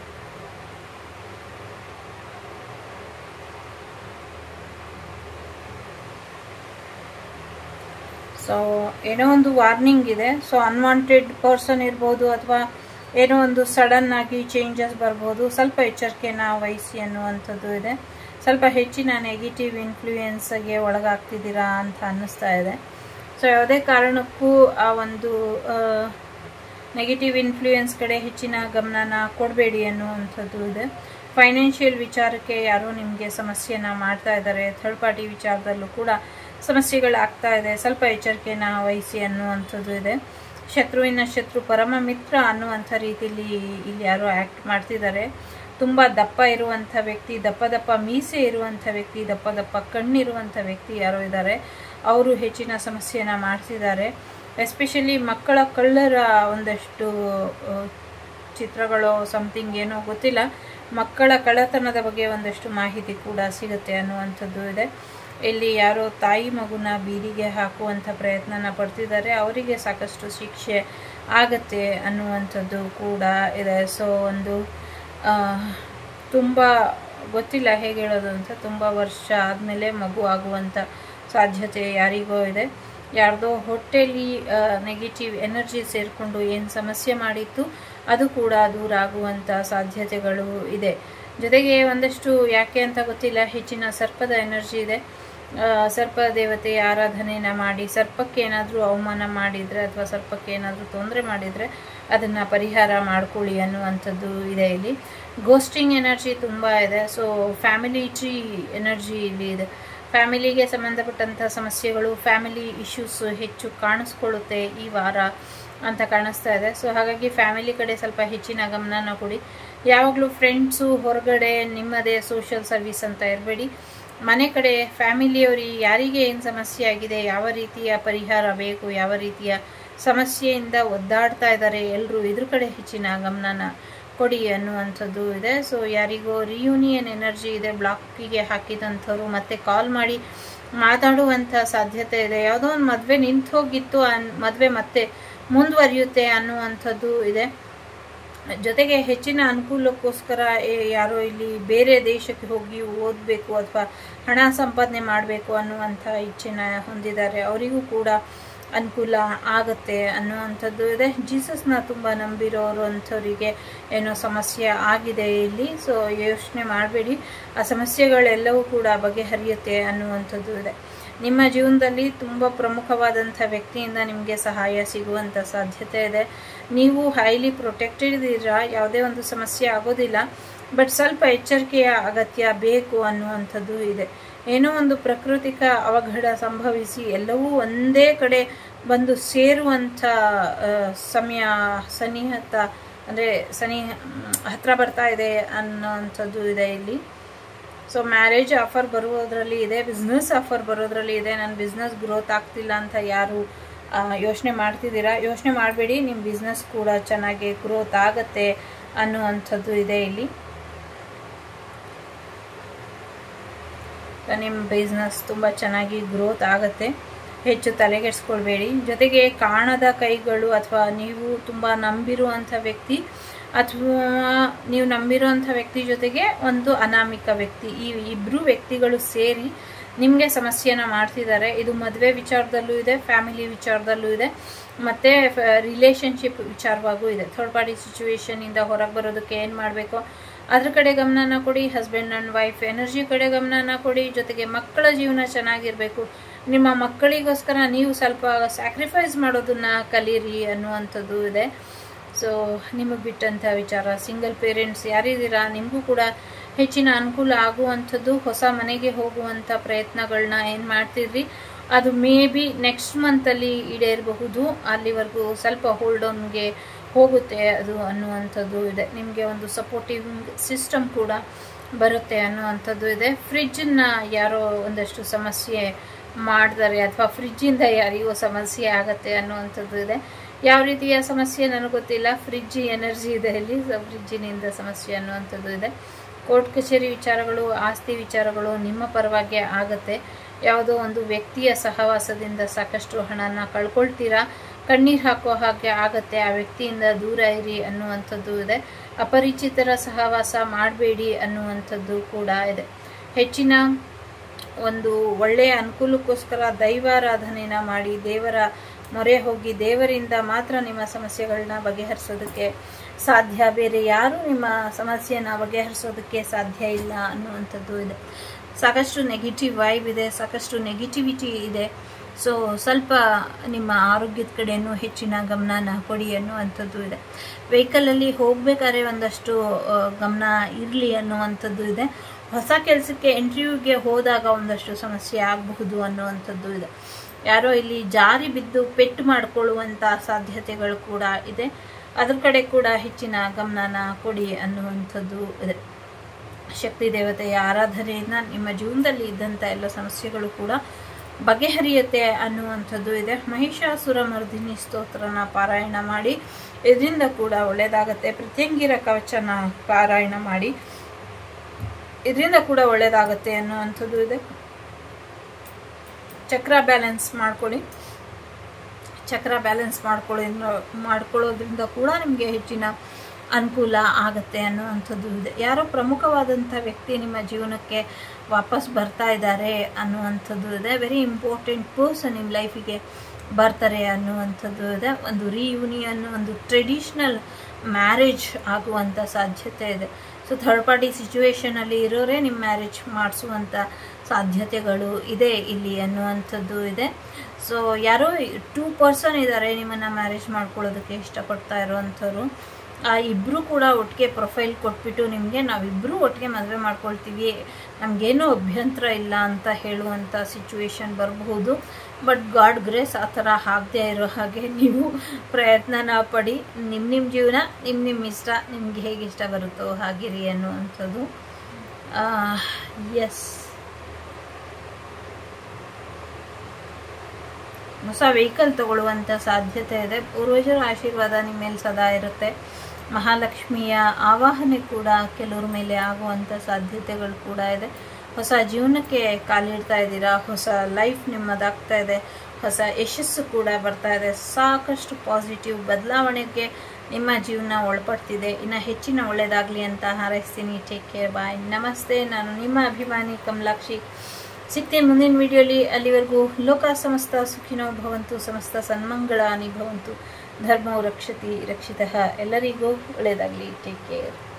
ಸೊ ಏನೋ ಒಂದು ವಾರ್ನಿಂಗ್ ಇದೆ ಸೊ ಅನ್ವಾಂಟೆಡ್ ಪರ್ಸನ್ ಇರ್ಬೋದು ಅಥವಾ ಏನೋ ಒಂದು ಸಡನ್ ಆಗಿ ಚೇಂಜಸ್ ಬರ್ಬೋದು ಸ್ವಲ್ಪ ಎಚ್ಚರಿಕೆನ ವಹಿಸಿ ಅನ್ನುವಂಥದ್ದು ಇದೆ ಸ್ವಲ್ಪ ಹೆಚ್ಚಿನ ನೆಗೆಟಿವ್ ಇನ್ಫ್ಲೂಯೆನ್ಸ್ಗೆ ಒಳಗಾಗ್ತಿದ್ದೀರಾ ಅಂತ ಅನ್ನಿಸ್ತಾ ಇದೆ ಸೊ ಯಾವುದೇ ಕಾರಣಕ್ಕೂ ಆ ಒಂದು ನೆಗೆಟಿವ್ ಇನ್ಫ್ಲೂಯೆನ್ಸ್ ಕಡೆ ಹೆಚ್ಚಿನ ಗಮನನ ಕೊಡಬೇಡಿ ಅನ್ನುವಂಥದ್ದು ಇದೆ ಫೈನಾನ್ಷಿಯಲ್ ವಿಚಾರಕ್ಕೆ ಯಾರೋ ನಿಮಗೆ ಸಮಸ್ಯೆನ ಮಾಡ್ತಾ ಇದ್ದಾರೆ ಥರ್ಡ್ ಪಾರ್ಟಿ ವಿಚಾರದಲ್ಲೂ ಕೂಡ ಸಮಸ್ಯೆಗಳಾಗ್ತಾ ಇದೆ ಸ್ವಲ್ಪ ಎಚ್ಚರಿಕೆನ ವಹಿಸಿ ಅನ್ನುವಂಥದ್ದು ಇದೆ ಶತ್ರುವಿನ ಶತ್ರು ಪರಮ ಮಿತ್ರ ಅನ್ನುವಂಥ ರೀತಿಯಲ್ಲಿ ಇಲ್ಲಿ ಯಾರೋ ಆ್ಯಕ್ಟ್ ಮಾಡ್ತಿದ್ದಾರೆ ತುಂಬ ದಪ್ಪ ಇರುವಂಥ ವ್ಯಕ್ತಿ ದಪ್ಪ ದಪ್ಪ ಮೀಸೆ ಇರುವಂಥ ವ್ಯಕ್ತಿ ದಪ್ಪ ದಪ್ಪ ಕಣ್ಣಿರುವಂಥ ವ್ಯಕ್ತಿ ಯಾರೋ ಇದ್ದಾರೆ ಅವರು ಹೆಚ್ಚಿನ ಸಮಸ್ಯೆನ ಮಾಡ್ತಿದ್ದಾರೆ ಎಸ್ಪೆಷಲಿ ಮಕ್ಕಳ ಕಳ್ಳರ ಒಂದಷ್ಟು ಚಿತ್ರಗಳು ಸಮಥಿಂಗ್ ಏನೋ ಗೊತ್ತಿಲ್ಲ ಮಕ್ಕಳ ಕಳ್ಳತನದ ಬಗ್ಗೆ ಒಂದಷ್ಟು ಮಾಹಿತಿ ಕೂಡ ಸಿಗುತ್ತೆ ಅನ್ನುವಂಥದ್ದು ಇದೆ ಇಲ್ಲಿ ಯಾರೋ ತಾಯಿ ಮಗುನ ಬೀದಿಗೆ ಹಾಕುವಂಥ ಪ್ರಯತ್ನನ ಪಡ್ತಿದ್ದಾರೆ ಅವರಿಗೆ ಸಾಕಷ್ಟು ಶಿಕ್ಷೆ ಆಗತ್ತೆ ಅನ್ನುವಂಥದ್ದು ಕೂಡ ಇದೆ ಸೊ ಒಂದು ತುಂಬ ಗೊತ್ತಿಲ್ಲ ಹೇಗೆ ಹೇಳೋದು ಅಂತ ತುಂಬ ವರ್ಷ ಆದಮೇಲೆ ಮಗು ಆಗುವಂಥ ಸಾಧ್ಯತೆ ಯಾರಿಗೋ ಇದೆ ಯಾರ್ದೋ ಹೊಟ್ಟೆಲಿ ನೆಗೆಟಿವ್ ಎನರ್ಜಿ ಸೇರಿಕೊಂಡು ಏನು ಸಮಸ್ಯೆ ಮಾಡಿತ್ತು ಅದು ಕೂಡ ದೂರ ಆಗುವಂಥ ಸಾಧ್ಯತೆಗಳು ಇದೆ ಜೊತೆಗೆ ಒಂದಷ್ಟು ಯಾಕೆ ಅಂತ ಗೊತ್ತಿಲ್ಲ ಹೆಚ್ಚಿನ ಸರ್ಪದ ಎನರ್ಜಿ ಇದೆ ಸರ್ಪ ದೇವತೆಯ ಆರಾಧನೆನ ಮಾಡಿ ಸರ್ಪಕ್ಕೆ ಏನಾದರೂ ಅವಮಾನ ಮಾಡಿದರೆ ಅಥವಾ ಸರ್ಪಕ್ಕೆ ಏನಾದರೂ ತೊಂದರೆ ಮಾಡಿದರೆ ಅದನ್ನು ಪರಿಹಾರ ಮಾಡ್ಕೊಳ್ಳಿ ಅನ್ನುವಂಥದ್ದು ಇದೆ ಇಲ್ಲಿ ಗೋಸ್ಟಿಂಗ್ ಎನರ್ಜಿ ತುಂಬ ಇದೆ ಸೊ ಫ್ಯಾಮಿಲಿ ಟ್ರೀ ಎನರ್ಜಿ ಇಲ್ಲಿ ಇದೆ ಫ್ಯಾಮಿಲಿಗೆ ಸಂಬಂಧಪಟ್ಟಂಥ ಸಮಸ್ಯೆಗಳು ಫ್ಯಾಮಿಲಿ ಇಶ್ಯೂಸ್ ಹೆಚ್ಚು ಕಾಣಿಸ್ಕೊಳ್ಳುತ್ತೆ ಈ ವಾರ ಅಂತ ಕಾಣಿಸ್ತಾ ಇದೆ ಸೊ ಹಾಗಾಗಿ ಫ್ಯಾಮಿಲಿ ಕಡೆ ಸ್ವಲ್ಪ ಹೆಚ್ಚಿನ ಗಮನನ ಕೊಡಿ ಯಾವಾಗಲೂ ಫ್ರೆಂಡ್ಸು ಹೊರಗಡೆ ನಿಮ್ಮದೇ ಸೋಷಿಯಲ್ ಸರ್ವಿಸ್ ಅಂತ ಇರಬೇಡಿ ಮನೆ ಕಡೆ ಫ್ಯಾಮಿಲಿಯವರಿಗೆ ಯಾರಿಗೆ ಏನು ಸಮಸ್ಯೆ ಆಗಿದೆ ಯಾವ ರೀತಿಯ ಪರಿಹಾರ ಬೇಕು ಯಾವ ರೀತಿಯ ಸಮಸ್ಯೆಯಿಂದ ಒದ್ದಾಡ್ತಾ ಇದ್ದಾರೆ ಎಲ್ಲರೂ ಇದ್ರ ಕಡೆ ಹೆಚ್ಚಿನ ಗಮನನ ಕೊಡಿ ಅನ್ನುವಂಥದ್ದು ಇದೆ ಸೊ ಯಾರಿಗೋ ರಿಯೂನಿಯನ್ ಎನರ್ಜಿ ಇದೆ ಬ್ಲಾಕಿಗೆ ಹಾಕಿದಂಥವ್ರು ಮತ್ತೆ ಕಾಲ್ ಮಾಡಿ ಮಾತಾಡುವಂಥ ಸಾಧ್ಯತೆ ಇದೆ ಯಾವುದೋ ಒಂದು ಮದುವೆ ನಿಂತು ಹೋಗಿತ್ತು ಅನ್ ಮದುವೆ ಮತ್ತೆ ಮುಂದುವರಿಯುತ್ತೆ ಅನ್ನುವಂಥದ್ದು ಇದೆ ಜೊತೆಗೆ ಹೆಚ್ಚಿನ ಅನುಕೂಲಕ್ಕೋಸ್ಕರ ಏ- ಯಾರೋ ಇಲ್ಲಿ ಬೇರೆ ದೇಶಕ್ಕೆ ಹೋಗಿ ಓದಬೇಕು ಅಥವಾ ಹಣ ಸಂಪಾದನೆ ಮಾಡಬೇಕು ಅನ್ನುವಂಥ ಇಚ್ಛೆನ ಹೊಂದಿದ್ದಾರೆ ಅವರಿಗೂ ಕೂಡ ಅನುಕೂಲ ಆಗುತ್ತೆ ಅನ್ನುವಂಥದ್ದು ಇದೆ ಜೀಸಸ್ನ ತುಂಬ ನಂಬಿರೋರು ಅಂಥವರಿಗೆ ಏನೋ ಸಮಸ್ಯೆ ಆಗಿದೆ ಇಲ್ಲಿ ಸೊ ಯೋಚನೆ ಮಾಡಬೇಡಿ ಆ ಸಮಸ್ಯೆಗಳೆಲ್ಲವೂ ಕೂಡ ಬಗೆಹರಿಯುತ್ತೆ ಅನ್ನುವಂಥದ್ದು ಇದೆ ನಿಮ್ಮ ಜೀವನದಲ್ಲಿ ತುಂಬ ಪ್ರಮುಖವಾದಂಥ ವ್ಯಕ್ತಿಯಿಂದ ನಿಮಗೆ ಸಹಾಯ ಸಿಗುವಂಥ ಸಾಧ್ಯತೆ ಇದೆ ನೀವು ಹೈಲಿ ಪ್ರೊಟೆಕ್ಟೆಡ್ ಇದ್ದೀರಾ ಯಾವುದೇ ಒಂದು ಸಮಸ್ಯೆ ಆಗೋದಿಲ್ಲ ಬಟ್ ಸ್ವಲ್ಪ ಎಚ್ಚರಿಕೆಯ ಅಗತ್ಯ ಬೇಕು ಅನ್ನುವಂಥದ್ದು ಇದೆ ಏನೋ ಒಂದು ಪ್ರಾಕೃತಿಕ ಅವಘಡ ಸಂಭವಿಸಿ ಎಲ್ಲವೂ ಒಂದೇ ಕಡೆ ಬಂದು ಸೇರುವಂಥ ಆ, ಸಮಯ ಸನ್ನಿಹತ ಅಂದರೆ ಸನಿ ಹತ್ರ ಬರ್ತಾ ಇದೆ ಅನ್ನೋವಂಥದ್ದು ಇದೆ ಇಲ್ಲಿ ಸೊ ಮ್ಯಾರೇಜ್ ಆಫರ್ ಬರುವುದರಲ್ಲಿ ಇದೆ ಬಿಸ್ನೆಸ್ ಆಫರ್ ಬರೋದ್ರಲ್ಲಿ ಇದೆ ನನ್ನ ಬಿಸ್ನೆಸ್ ಗ್ರೋತ್ ಆಗ್ತಿಲ್ಲ ಅಂತ ಯಾರು ಯೋಚನೆ ಮಾಡ್ತಿದ್ದೀರಾ ಯೋಚನೆ ಮಾಡಬೇಡಿ ನಿಮ್ಮ ಬಿಸ್ನೆಸ್ ಕೂಡ ಚೆನ್ನಾಗಿ ಗ್ರೋತ್ ಆಗತ್ತೆ ಅನ್ನುವಂಥದ್ದು ಇದೆ ಇಲ್ಲಿ ನಿಮ್ಮ ಬಿಸ್ನೆಸ್ ತುಂಬ ಚೆನ್ನಾಗಿ ಗ್ರೋತ್ ಆಗುತ್ತೆ ಹೆಚ್ಚು ತಲೆಗೆಡ್ಸ್ಕೊಳ್ಬೇಡಿ ಜೊತೆಗೆ ಕಾಣದ ಕೈಗಳು ಅಥವಾ ನೀವು ತುಂಬ ನಂಬಿರುವಂಥ ವ್ಯಕ್ತಿ ಅಥವಾ ನೀವು ನಂಬಿರುವಂಥ ವ್ಯಕ್ತಿ ಜೊತೆಗೆ ಒಂದು ಅನಾಮಿಕ ವ್ಯಕ್ತಿ ಈ ಇಬ್ಬರು ವ್ಯಕ್ತಿಗಳು ಸೇರಿ ನಿಮಗೆ ಸಮಸ್ಯೆನ ಮಾಡ್ತಿದ್ದಾರೆ ಇದು ಮದುವೆ ವಿಚಾರದಲ್ಲೂ ಇದೆ ಫ್ಯಾಮಿಲಿ ವಿಚಾರದಲ್ಲೂ ಇದೆ ಮತ್ತು ರಿಲೇಷನ್ಶಿಪ್ ವಿಚಾರವಾಗೂ ಇದೆ ಥರ್ಡ್ ಪಾರ್ಟಿ ಸಿಚುವೇಶನಿಂದ ಹೊರಗೆ ಬರೋದಕ್ಕೆ ಏನು ಮಾಡಬೇಕು ಅದ್ರ ಕಡೆ ಗಮನನ ಕೊಡಿ ಹಸ್ಬೆಂಡ್ ಆ್ಯಂಡ್ ವೈಫ್ ಎನರ್ಜಿ ಕಡೆ ಗಮನನ ಕೊಡಿ ಜೊತೆಗೆ ಮಕ್ಕಳ ಜೀವನ ಚೆನ್ನಾಗಿರಬೇಕು ನಿಮ್ಮ ಮಕ್ಕಳಿಗೋಸ್ಕರ ನೀವು ಸ್ವಲ್ಪ ಸ್ಯಾಕ್ರಿಫೈಸ್ ಮಾಡೋದನ್ನ ಕಲೀರಿ ಅನ್ನುವಂಥದ್ದು ಇದೆ ಸೊ ನಿಮಗೆ ಬಿಟ್ಟಂಥ ವಿಚಾರ ಸಿಂಗಲ್ ಪೇರೆಂಟ್ಸ್ ಯಾರಿದ್ದೀರಾ ನಿಮಗೂ ಕೂಡ ಹೆಚ್ಚಿನ ಅನುಕೂಲ ಆಗುವಂಥದ್ದು ಹೊಸ ಮನೆಗೆ ಹೋಗುವಂಥ ಪ್ರಯತ್ನಗಳನ್ನ ಏನು ಮಾಡ್ತಿದ್ರಿ ಅದು ಮೇ ಬಿ ನೆಕ್ಸ್ಟ್ ಮಂತಲ್ಲಿ ಈಡೇರಬಹುದು ಅಲ್ಲಿವರೆಗೂ ಸ್ವಲ್ಪ ಹೋಲ್ಡೌನ್ಗೆ ಹೋಗುತ್ತೆ ಅದು ಅನ್ನುವಂಥದ್ದು ಇದೆ ನಿಮಗೆ ಒಂದು ಸಪೋರ್ಟಿವ್ ಸಿಸ್ಟಮ್ ಕೂಡ ಬರುತ್ತೆ ಅನ್ನುವಂಥದ್ದು ಇದೆ ಫ್ರಿಜ್ಜನ್ನ ಯಾರೋ ಒಂದಷ್ಟು ಸಮಸ್ಯೆ ಮಾಡ್ತಾರೆ ಅಥವಾ ಫ್ರಿಜ್ಜಿಂದ ಯಾರಿಗೋ ಸಮಸ್ಯೆ ಆಗತ್ತೆ ಅನ್ನುವಂಥದ್ದು ಇದೆ ಯಾವ ರೀತಿಯ ಸಮಸ್ಯೆ ನನಗೆ ಗೊತ್ತಿಲ್ಲ ಫ್ರಿಜ್ ಎನರ್ಜಿ ಇದೆ ಇಲ್ಲಿ ಸೊ ಫ್ರಿಜ್ಜಿನಿಂದ ಸಮಸ್ಯೆ ಅನ್ನುವಂಥದ್ದು ಇದೆ ಕೋರ್ಟ್ ಕಚೇರಿ ವಿಚಾರಗಳು ಆಸ್ತಿ ವಿಚಾರಗಳು ನಿಮ್ಮ ಪರವಾಗಿ ಆಗತ್ತೆ ಯಾವುದೋ ಒಂದು ವ್ಯಕ್ತಿಯ ಸಹವಾಸದಿಂದ ಸಾಕಷ್ಟು ಹಣನ ಕಳ್ಕೊಳ್ತೀರಾ ಕಣ್ಣೀರು ಹಾಕೋ ಹಾಗೆ ಆಗತ್ತೆ ಆ ವ್ಯಕ್ತಿಯಿಂದ ದೂರ ಇರಿ ಅನ್ನುವಂಥದ್ದು ಇದೆ ಅಪರಿಚಿತರ ಸಹವಾಸ ಮಾಡಬೇಡಿ ಅನ್ನುವಂಥದ್ದು ಕೂಡ ಇದೆ ಹೆಚ್ಚಿನ ಒಂದು ಒಳ್ಳೆಯ ಅನುಕೂಲಕ್ಕೋಸ್ಕರ ದೈವಾರಾಧನೆನ ಮಾಡಿ ದೇವರ ಮೊರೆ ಹೋಗಿ ದೇವರಿಂದ ಮಾತ್ರ ನಿಮ್ಮ ಸಮಸ್ಯೆಗಳನ್ನ ಬಗೆಹರಿಸೋದಕ್ಕೆ ಸಾಧ್ಯ ಬೇರೆ ಯಾರು ನಿಮ್ಮ ಸಮಸ್ಯೆನ ಬಗೆಹರಿಸೋದಕ್ಕೆ ಸಾಧ್ಯ ಇಲ್ಲ ಅನ್ನುವಂಥದ್ದು ಇದೆ ಸಾಕಷ್ಟು ನೆಗೆಟಿವ್ ವೈಬ್ ಇದೆ ಸಾಕಷ್ಟು ನೆಗೆಟಿವಿಟಿ ಇದೆ ಸೊ ಸ್ವಲ್ಪ ನಿಮ್ಮ ಆರೋಗ್ಯದ ಕಡೆನೂ ಹೆಚ್ಚಿನ ಗಮನನ ಕೊಡಿ ಅನ್ನುವಂಥದ್ದು ಇದೆ ವೆಹಿಕಲಲ್ಲಿ ಹೋಗಬೇಕಾದ್ರೆ ಒಂದಷ್ಟು ಆ, ಗಮನ ಇರಲಿ ಅನ್ನುವಂಥದ್ದು ಇದೆ ಹೊಸ ಕೆಲಸಕ್ಕೆ ಇಂಟರ್ವ್ಯೂಗೆ ಹೋದಾಗ ಒಂದಷ್ಟು ಸಮಸ್ಯೆ ಆಗಬಹುದು ಅನ್ನುವಂಥದ್ದು ಇದೆ ಯಾರೋ ಇಲ್ಲಿ ಜಾರಿ ಬಿದ್ದು ಪೆಟ್ಟು ಮಾಡಿಕೊಳ್ಳುವಂಥ ಸಾಧ್ಯತೆಗಳು ಕೂಡ ಇದೆ ಅದ್ರ ಕಡೆ ಕೂಡ ಹೆಚ್ಚಿನ ಗಮನನ ಕೊಡಿ ಅನ್ನುವಂಥದ್ದು ಇದೆ ಶಕ್ತಿ ದೇವತೆಯ ಆರಾಧನೆಯಿಂದ ನಿಮ್ಮ ಜೀವನದಲ್ಲಿ ಇದ್ದಂಥ ಎಲ್ಲ ಸಮಸ್ಯೆಗಳು ಕೂಡ ಬಗೆಹರಿಯುತ್ತೆ ಅನ್ನುವಂಥದ್ದು ಇದೆ ಮಹಿಷಾಸುರ ಮರ್ದಿನಿ ಸ್ತೋತ್ರನ ಪಾರಾಯಣ ಮಾಡಿ ಇದರಿಂದ ಕೂಡ ಒಳ್ಳೆಯದಾಗತ್ತೆ ಪ್ರತ್ಯಂಗಿರ ಕವಚನ ಪಾರಾಯಣ ಮಾಡಿ ಇದರಿಂದ ಕೂಡ ಒಳ್ಳೆಯದಾಗತ್ತೆ ಅನ್ನುವಂಥದ್ದು ಇದೆ ಚಕ್ರ ಬ್ಯಾಲೆನ್ಸ್ ಮಾಡ್ಕೊಳ್ಳಿ ಚಕ್ರ ಬ್ಯಾಲೆನ್ಸ್ ಮಾಡ್ಕೊಳ್ಳೋದ್ರಿಂದ ಮಾಡ್ಕೊಳ್ಳೋದ್ರಿಂದ ಕೂಡ ನಿಮಗೆ ಹೆಚ್ಚಿನ ಅನುಕೂಲ ಆಗುತ್ತೆ ಅನ್ನುವಂಥದ್ದು ಇದೆ ಯಾರೋ ಪ್ರಮುಖವಾದಂಥ ವ್ಯಕ್ತಿ ನಿಮ್ಮ ಜೀವನಕ್ಕೆ ವಾಪಸ್ ಬರ್ತಾ ಇದ್ದಾರೆ ಅನ್ನುವಂಥದ್ದು ಇದೆ ವೆರಿ ಇಂಪಾರ್ಟೆಂಟ್ ಪರ್ಸನ್ ನಿಮ್ಮ ಲೈಫಿಗೆ ಬರ್ತಾರೆ ಅನ್ನುವಂಥದ್ದು ಇದೆ ಒಂದು ರಿಯೂನಿಯನ್ ಒಂದು ಟ್ರೆಡಿಷ್ನಲ್ ಮ್ಯಾರೇಜ್ ಆಗುವಂಥ ಸಾಧ್ಯತೆ ಇದೆ ಸೊ ಥರ್ಡ್ ಪಾರ್ಟಿ ಸಿಚುವೇಶನಲ್ಲಿ ಇರೋರೇ ನಿಮ್ಮ ಮ್ಯಾರೇಜ್ ಮಾಡಿಸುವಂಥ ಸಾಧ್ಯತೆಗಳು ಇದೆ ಇಲ್ಲಿ ಅನ್ನುವಂಥದ್ದು ಇದೆ ಸೊ ಯಾರೋ ಟೂ ಪರ್ಸನ್ ಇದ್ದಾರೆ ನಿಮ್ಮನ್ನು ಮ್ಯಾರೇಜ್ ಮಾಡ್ಕೊಳ್ಳೋದಕ್ಕೆ ಇಷ್ಟಪಡ್ತಾ ಇರೋವಂಥವ್ರು ಆ ಇಬ್ಬರು ಕೂಡ ಒಟ್ಟಿಗೆ ಪ್ರೊಫೈಲ್ ಕೊಟ್ಬಿಟ್ಟು ನಿಮಗೆ ನಾವಿಬ್ಬರು ಒಟ್ಟಿಗೆ ಮದುವೆ ಮಾಡ್ಕೊಳ್ತೀವಿ ನಮಗೇನೂ ಅಭ್ಯಂತರ ಇಲ್ಲ ಅಂತ ಹೇಳುವಂಥ ಸಿಚುವೇಶನ್ ಬರಬಹುದು ಬಟ್ ಗಾಡ್ ಗ್ರೇಸ್ ಆ ಥರ ಆಗದೆ ಇರೋ ಹಾಗೆ ನೀವು ಪ್ರಯತ್ನನ ಪಡಿ ನಿಮ್ಮ ನಿಮ್ಮ ಜೀವನ ನಿಮ್ಮ ನಿಮ್ಮ ಇಷ್ಟ ನಿಮ್ಗೆ ಹೇಗೆ ಇಷ್ಟ ಬರುತ್ತೋ ಹಾಗಿರಿ ಅನ್ನುವಂಥದ್ದು ಎಸ್ ಹೊಸ ವೆಹಿಕಲ್ ತಗೊಳ್ಳುವಂಥ ಸಾಧ್ಯತೆ ಇದೆ ಪೂರ್ವಜರ ಆಶೀರ್ವಾದ ನಿಮ್ಮ ಮೇಲೆ ಸದಾ ಇರುತ್ತೆ ಮಹಾಲಕ್ಷ್ಮಿಯ ಆವಾಹನೆ ಕೂಡ ಕೆಲವ್ರ ಮೇಲೆ ಆಗುವಂಥ ಸಾಧ್ಯತೆಗಳು ಕೂಡ ಇದೆ ಹೊಸ ಜೀವನಕ್ಕೆ ಕಾಲಿಡ್ತಾ ಇದ್ದೀರಾ ಹೊಸ ಲೈಫ್ ನಿಮ್ಮದಾಗ್ತಾ ಇದೆ ಹೊಸ ಯಶಸ್ಸು ಕೂಡ ಬರ್ತಾ ಇದೆ ಸಾಕಷ್ಟು ಪಾಸಿಟಿವ್ ಬದಲಾವಣೆಗೆ ನಿಮ್ಮ ಜೀವನ ಒಳಪಡ್ತಿದೆ ಇನ್ನು ಹೆಚ್ಚಿನ ಒಳ್ಳೆಯದಾಗಲಿ ಅಂತ ಹಾರೈಸ್ತೀನಿ ಟೇಕ್ ಕೇರ್ ಬಾಯ್ ನಮಸ್ತೆ ನಾನು ನಿಮ್ಮ ಅಭಿಮಾನಿ ಕಮಲಾಕ್ಷಿ ಸಿಗ್ತೇನೆ ಮುಂದಿನ ವಿಡಿಯೋಲಿ ಅಲ್ಲಿವರೆಗೂ ಲೋಕ ಸಮಸ್ತ ಸುಖಿನೋ ಭವಂತು ಸಮಸ್ತ ಸನ್ಮಂಗಳಾನಿ ಭವಂತು ಧರ್ಮೋ ರಕ್ಷತಿ ರಕ್ಷಿತಃ ಎಲ್ಲರಿಗೂ ಒಳ್ಳೆಯದಾಗಲಿ ಟೇಕ್ ಕೇರ್